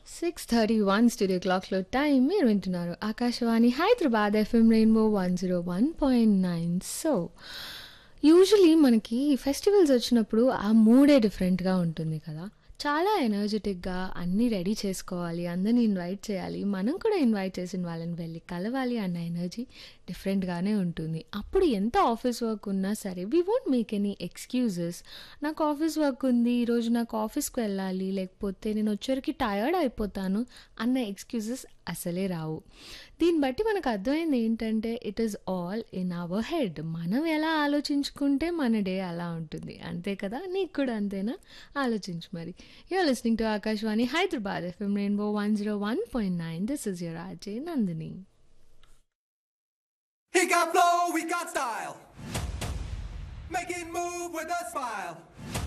Six thirty one studio క్లాక్లో time మీరు వింటున్నారు Akashvani Hyderabad FM rainbow one zero one point nine so usually మనకి festivals వచ్చినప్పుడు ఆ మూడే డిఫరెంట్గా ఉంటుంది కదా చాలా ఎనర్జెటిక్గా అన్నీ రెడీ చేసుకోవాలి అందరిని ఇన్వైట్ చేయాలి మనం కూడా ఇన్వైట్ చేసిన వాళ్ళని వెళ్ళి కలవాలి అన్న ఎనర్జీ డిఫరెంట్గానే ఉంటుంది అప్పుడు ఎంత ఆఫీస్ వర్క్ ఉన్నా సరే we won't make any excuses నాకు ఆఫీస్ వర్క్ ఉంది ఈరోజు నాకు ఆఫీస్కి వెళ్ళాలి లేకపోతే నేను వచ్చరికి టయర్డ్ అయిపోతాను అన్న ఎక్స్క్యూజెస్ అసలే రావు దీన్ని బట్టి మనకు అర్థమైంది ఏంటంటే it is all in our head మనం ఎలా ఆలోచించుకుంటే మన డే అలా ఉంటుంది అంతే కదా నీకు కూడా అంతేనా ఆలోచించు మరి you're listening to Akashvani Hyderabad FM rainbow one zero one point nine this is your RJ Nandini He got flow, we got style. Make it move with a smile.